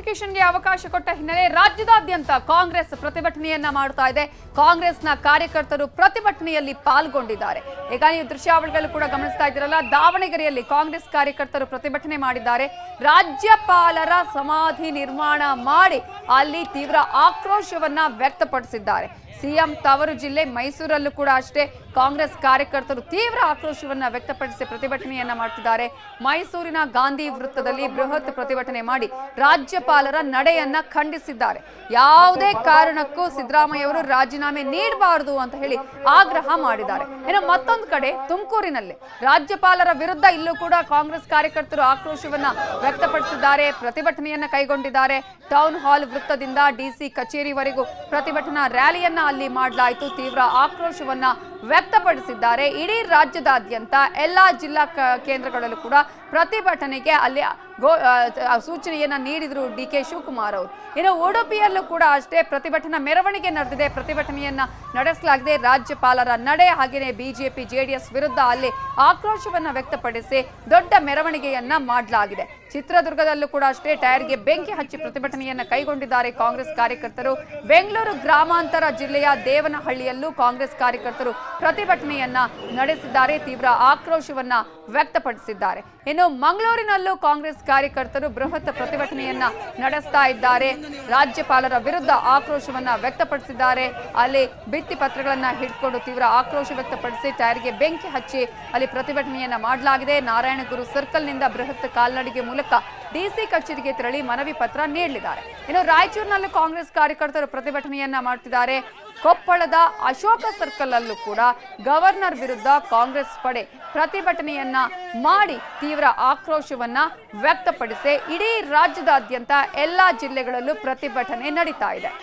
ಪ್ರಾಸಿಕ್ಯೂಷನ್ಗೆ ಅವಕಾಶ ಕೊಟ್ಟ ಹಿನ್ನೆಲೆ ರಾಜ್ಯದಾದ್ಯಂತ ಕಾಂಗ್ರೆಸ್ ಪ್ರತಿಭಟನೆಯನ್ನ ಮಾಡ್ತಾ ಇದೆ ಕಾಂಗ್ರೆಸ್ನ ಕಾರ್ಯಕರ್ತರು ಪ್ರತಿಭಟನೆಯಲ್ಲಿ ಪಾಲ್ಗೊಂಡಿದ್ದಾರೆ ಈಗ ನೀವು ದೃಶ್ಯಾವಳಿಗಳು ಕೂಡ ಗಮನಿಸ್ತಾ ಇದ್ದೀರಲ್ಲ ದಾವಣಗೆರೆಯಲ್ಲಿ ಕಾಂಗ್ರೆಸ್ ಕಾರ್ಯಕರ್ತರು ಪ್ರತಿಭಟನೆ ಮಾಡಿದ್ದಾರೆ ರಾಜ್ಯಪಾಲರ ಸಮಾಧಿ ನಿರ್ಮಾಣ ಮಾಡಿ ಅಲ್ಲಿ ತೀವ್ರ ಆಕ್ರೋಶವನ್ನ ವ್ಯಕ್ತಪಡಿಸಿದ್ದಾರೆ ಸಿಎಂ ತವರು ಜಿಲ್ಲೆ ಮೈಸೂರಲ್ಲೂ ಕೂಡ ಅಷ್ಟೇ ಕಾಂಗ್ರೆಸ್ ಕಾರ್ಯಕರ್ತರು ತೀವ್ರ ಆಕ್ರೋಶವನ್ನ ವ್ಯಕ್ತಪಡಿಸಿ ಪ್ರತಿಭಟನೆಯನ್ನ ಮಾಡ್ತಿದ್ದಾರೆ ಮೈಸೂರಿನ ಗಾಂಧಿ ವೃತ್ತದಲ್ಲಿ ಬೃಹತ್ ಪ್ರತಿಭಟನೆ ಮಾಡಿ ರಾಜ್ಯಪಾಲರ ನಡೆಯನ್ನ ಖಂಡಿಸಿದ್ದಾರೆ ಯಾವುದೇ ಕಾರಣಕ್ಕೂ ಸಿದ್ದರಾಮಯ್ಯ ಅವರು ರಾಜೀನಾಮೆ ನೀಡಬಾರದು ಅಂತ ಹೇಳಿ ಆಗ್ರಹ ಮಾಡಿದ್ದಾರೆ ಇನ್ನು ಮತ್ತೊಂದು ಕಡೆ ತುಮಕೂರಿನಲ್ಲಿ ರಾಜ್ಯಪಾಲರ ವಿರುದ್ಧ ಇಲ್ಲೂ ಕೂಡ ಕಾಂಗ್ರೆಸ್ ಕಾರ್ಯಕರ್ತರು ಆಕ್ರೋಶವನ್ನ ವ್ಯಕ್ತಪಡಿಸಿದ್ದಾರೆ ಪ್ರತಿಭಟನೆಯನ್ನ ಕೈಗೊಂಡಿದ್ದಾರೆ ಟೌನ್ ಹಾಲ್ ವೃತ್ತದಿಂದ ಡಿಸಿ ಕಚೇರಿವರೆಗೂ ಪ್ರತಿಭಟನಾ ರ್ಯಾಲಿಯನ್ನ ಅಲ್ಲಿ ಮಾಡಲಾಯಿತು ತೀವ್ರ ಆಕ್ರೋಶವನ್ನ ವ್ಯಕ್ತಪಡಿಸಿದ್ದಾರೆ ಇಡೀ ರಾಜ್ಯದಾದ್ಯಂತ ಎಲ್ಲಾ ಜಿಲ್ಲಾ ಕ- ಕೇಂದ್ರಗಳಲ್ಲೂ ಕೂಡ ಪ್ರತಿಭಟನೆಗೆ ಅಲ್ಲಿ ಗೋ ಆ, ಸೂಚನೆಯನ್ನ ನೀಡಿದ್ರು ಡಿ ಕೆ ಶಿವಕುಮಾರ್ ಅವರು ಇನ್ನು ಉಡುಪಿಯಲ್ಲೂ ಕೂಡ ಅಷ್ಟೇ ಪ್ರತಿಭಟನಾ ಮೆರವಣಿಗೆ ನಡೆದಿದೆ ಪ್ರತಿಭಟನೆಯನ್ನ ನಡೆಸಲಾಗಿದೆ ರಾಜ್ಯಪಾಲರ ನಡೆ ಹಾಗೆಯೇ ಬಿಜೆಪಿ ಜೆಡಿಎಸ್ ವಿರುದ್ಧ ಅಲ್ಲಿ ಆಕ್ರೋಶವನ್ನ ವ್ಯಕ್ತಪಡಿಸಿ ದೊಡ್ಡ ಮೆರವಣಿಗೆಯನ್ನ ಮಾಡಲಾಗಿದೆ ಚಿತ್ರದುರ್ಗದಲ್ಲೂ ಕೂಡ ಅಷ್ಟೇ ಟೈರ್ಗೆ ಬೆಂಕಿ ಹಚ್ಚಿ ಪ್ರತಿಭಟನೆಯನ್ನ ಕೈಗೊಂಡಿದ್ದಾರೆ ಕಾಂಗ್ರೆಸ್ ಕಾರ್ಯಕರ್ತರು ಬೆಂಗಳೂರು ಗ್ರಾಮಾಂತರ ಜಿಲ್ಲೆಯ ದೇವನಹಳ್ಳಿಯಲ್ಲೂ ಕಾಂಗ್ರೆಸ್ ಕಾರ್ಯಕರ್ತರು ಪ್ರತಿಭಟನೆಯನ್ನ ನಡೆಸಿದ್ದಾರೆ ತೀವ್ರ ಆಕ್ರೋಶವನ್ನ ವ್ಯಕ್ತಪಡಿಸಿದ್ದಾರೆ ಇನ್ನು ಮಂಗಳೂರಿನಲ್ಲೂ ಕಾಂಗ್ರೆಸ್ ಕಾರ್ಯಕರ್ತರು ಬೃಹತ್ ಪ್ರತಿಭಟನೆಯನ್ನ ನಡೆಸ್ತಾ ಇದ್ದಾರೆ ರಾಜ್ಯಪಾಲರ ವಿರುದ್ಧ ಆಕ್ರೋಶವನ್ನ ವ್ಯಕ್ತಪಡಿಸಿದ್ದಾರೆ ಅಲ್ಲಿ ಭಿತ್ತಿ ಪತ್ರಗಳನ್ನ ಹಿಡ್ಕೊಂಡು ತೀವ್ರ ಆಕ್ರೋಶ ವ್ಯಕ್ತಪಡಿಸಿ ಟೈರ್ಗೆ ಬೆಂಕಿ ಹಚ್ಚಿ ಅಲ್ಲಿ ಪ್ರತಿಭಟನೆಯನ್ನ ಮಾಡಲಾಗಿದೆ ನಾರಾಯಣಗುರು ಸರ್ಕಲ್ನಿಂದ ಬೃಹತ್ ಕಾಲ್ನಡಿಗೆ ಮೂಲಕ ಡಿಸಿ ಕಚೇರಿಗೆ ತೆರಳಿ ಮನವಿ ಪತ್ರ ನೀಡಲಿದ್ದಾರೆ ಇನ್ನು ರಾಯಚೂರಿನಲ್ಲೂ ಕಾಂಗ್ರೆಸ್ ಕಾರ್ಯಕರ್ತರು ಪ್ರತಿಭಟನೆಯನ್ನ ಮಾಡ್ತಿದ್ದಾರೆ ಕೊಪ್ಪಳದ ಅಶೋಕ ಸರ್ಕಲ್ ಅಲ್ಲೂ ಕೂಡ ಗವರ್ನರ್ ವಿರುದ್ಧ ಕಾಂಗ್ರೆಸ್ ಪಡೆ ಪ್ರತಿಭಟನೆಯನ್ನ ಮಾಡಿ ತೀವ್ರ ಆಕ್ರೋಶವನ್ನ ವ್ಯಕ್ತಪಡಿಸಿ ಇಡೀ ರಾಜ್ಯದಾದ್ಯಂತ ಎಲ್ಲಾ ಜಿಲ್ಲೆಗಳಲ್ಲೂ ಪ್ರತಿಭಟನೆ ನಡೀತಾ ಇದೆ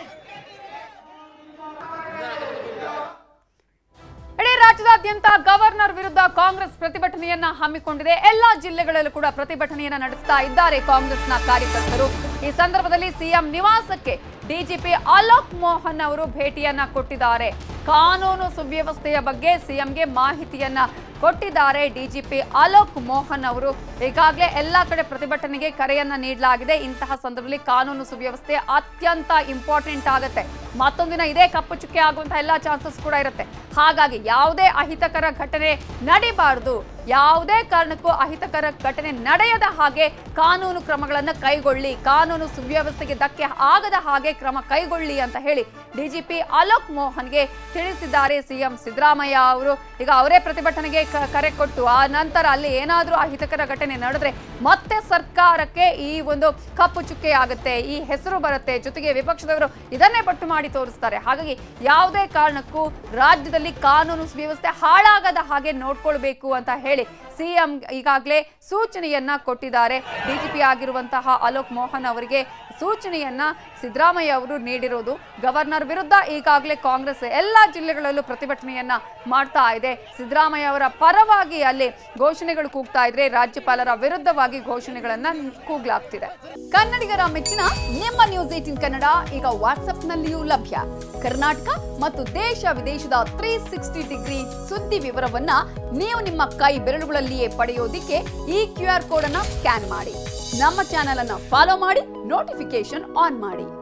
ಇಡೀ ರಾಜ್ಯದಾದ್ಯಂತ ಗವರ್ನರ್ ವಿರುದ್ಧ ಕಾಂಗ್ರೆಸ್ ಪ್ರತಿಭಟನೆಯನ್ನ ಹಮ್ಮಿಕೊಂಡಿದೆ ಎಲ್ಲಾ ಜಿಲ್ಲೆಗಳಲ್ಲೂ ಕೂಡ ಪ್ರತಿಭಟನೆಯನ್ನ ನಡೆಸ್ತಾ ಇದ್ದಾರೆ ಕಾಂಗ್ರೆಸ್ನ ಕಾರ್ಯಕರ್ತರು ಈ ಸಂದರ್ಭದಲ್ಲಿ ಸಿಎಂ ನಿವಾಸಕ್ಕೆ ಡಿಜಿಪಿ ಅಲೋಕ್ ಮೋಹನ್ ಅವರು ಭೇಟಿಯನ್ನ ಕೊಟ್ಟಿದ್ದಾರೆ ಕಾನೂನು ಸುವ್ಯವಸ್ಥೆಯ ಬಗ್ಗೆ ಸಿಎಂಗೆ ಮಾಹಿತಿಯನ್ನ ಕೊಟ್ಟಿದ್ದಾರೆ ಡಿಜಿಪಿ ಅಲೋಕ್ ಮೋಹನ್ ಅವರು ಈಗಾಗಲೇ ಎಲ್ಲಾ ಕಡೆ ಪ್ರತಿಭಟನೆಗೆ ಕರೆಯನ್ನ ನೀಡಲಾಗಿದೆ ಇಂತಹ ಸಂದರ್ಭದಲ್ಲಿ ಕಾನೂನು ಸುವ್ಯವಸ್ಥೆ ಅತ್ಯಂತ ಇಂಪಾರ್ಟೆಂಟ್ ಆಗುತ್ತೆ ಮತ್ತೊಂದಿನ ಇದೇ ಕಪ್ಪು ಚುಕ್ಕೆ ಆಗುವಂತಹ ಎಲ್ಲಾ ಚಾನ್ಸಸ್ ಕೂಡ ಇರುತ್ತೆ ಹಾಗಾಗಿ ಯಾವುದೇ ಅಹಿತಕರ ಘಟನೆ ನಡಿಬಾರದು ಯಾವುದೇ ಕಾರಣಕ್ಕೂ ಅಹಿತಕರ ಘಟನೆ ನಡೆಯದ ಹಾಗೆ ಕಾನೂನು ಕ್ರಮಗಳನ್ನು ಕೈಗೊಳ್ಳಿ ಕಾನೂನು ಸುವ್ಯವಸ್ಥೆಗೆ ಧಕ್ಕೆ ಆಗದ ಹಾಗೆ ಕ್ರಮ ಕೈಗೊಳ್ಳಿ ಅಂತ ಹೇಳಿ ಡಿಜಿಪಿ ಅಲೋಕ್ ಮೋಹನ್ಗೆ ತಿಳಿಸಿದ್ದಾರೆ ಸಿಎಂ ಸಿದ್ದರಾಮಯ್ಯ ಅವರು ಈಗ ಅವರೇ ಪ್ರತಿಭಟನೆಗೆ ಕ- ಕರೆ ಕೊಟ್ಟು ಆ ನಂತರ ಅಲ್ಲಿ ಏನಾದರೂ ಅಹಿತಕರ ಘಟನೆ ನಡೆದ್ರೆ ಮತ್ತೆ ಸರ್ಕಾರಕ್ಕೆ ಈ ಒಂದು ಕಪ್ಪು ಚುಕ್ಕೆ ಆಗುತ್ತೆ ಈ ಹೆಸರು ಬರುತ್ತೆ ಜೊತೆಗೆ ವಿಪಕ್ಷದವರು ಇದನ್ನೇ ಪಟ್ಟು ಮಾಡಿ ತೋರಿಸ್ತಾರೆ ಹಾಗಾಗಿ ಯಾವುದೇ ಕಾರಣಕ್ಕೂ ರಾಜ್ಯದಲ್ಲಿ ಕಾನೂನು ಸುವ್ಯವಸ್ಥೆ ಹಾಳಾಗದ ಹಾಗೆ ನೋಡ್ಕೊಳ್ಬೇಕು ಅಂತ ಹೇಳಿ ಸಿಎಂ ಈಗಾಗಲೇ ಸೂಚನೆಯನ್ನ ಕೊಟ್ಟಿದ್ದಾರೆ ಡಿಜಿಪಿ ಆಗಿರುವಂತಹ ಅಲೋಕ್ ಮೋಹನ್ ಅವರಿಗೆ ಸೂಚನೆಯನ್ನ ಸಿದ್ದರಾಮಯ್ಯ ಅವರು ನೀಡಿರೋದು ಗವರ್ನರ್ ವಿರುದ್ಧ ಈಗಾಗಲೇ ಕಾಂಗ್ರೆಸ್ ಎಲ್ಲಾ ಜಿಲ್ಲೆಗಳಲ್ಲೂ ಪ್ರತಿಭಟನೆಯನ್ನ ಮಾಡ್ತಾ ಇದೆ ಸಿದ್ದರಾಮಯ್ಯ ಅವರ ಪರವಾಗಿ ಅಲ್ಲಿ ಘೋಷಣೆಗಳು ಕೂಗ್ತಾ ಇದ್ರೆ ರಾಜ್ಯಪಾಲರ ವಿರುದ್ಧವಾಗಿ ಘೋಷಣೆಗಳನ್ನ ಕೂಗ್ಲಾಗ್ತಿದೆ ಕನ್ನಡಿಗರ ಮೆಚ್ಚಿನ ನಿಮ್ಮ ನ್ಯೂಸ್ ಏಟಿನ್ ಕನ್ನಡ ಈಗ ವಾಟ್ಸ್ಆಪ್ನಲ್ಲಿಯೂ ಲಭ್ಯ ಕರ್ನಾಟಕ ಮತ್ತು ದೇಶ ವಿದೇಶದ ತ್ರೀ ಸಿಕ್ಸ್ಟಿ ಡಿಗ್ರಿ ಸುದ್ದಿ ವಿವರವನ್ನ ನೀವು ನಿಮ್ಮ ಕೈ ಬೆರಳುಗಳಲ್ಲಿಯೇ ಪಡೆಯೋದಿಕ್ಕೆ ಈ ಕ್ಯೂ ಆರ್ ಕೋಡ್ ಅನ್ನ ಸ್ಕ್ಯಾನ್ ಮಾಡಿ ನಮ್ಮ ಚಾನೆಲ್ ಅನ್ನ ಫಾಲೋ ಮಾಡಿ ನೋಟಿಫಿಕೇಶನ್ ಆನ್ ಮಾಡಿ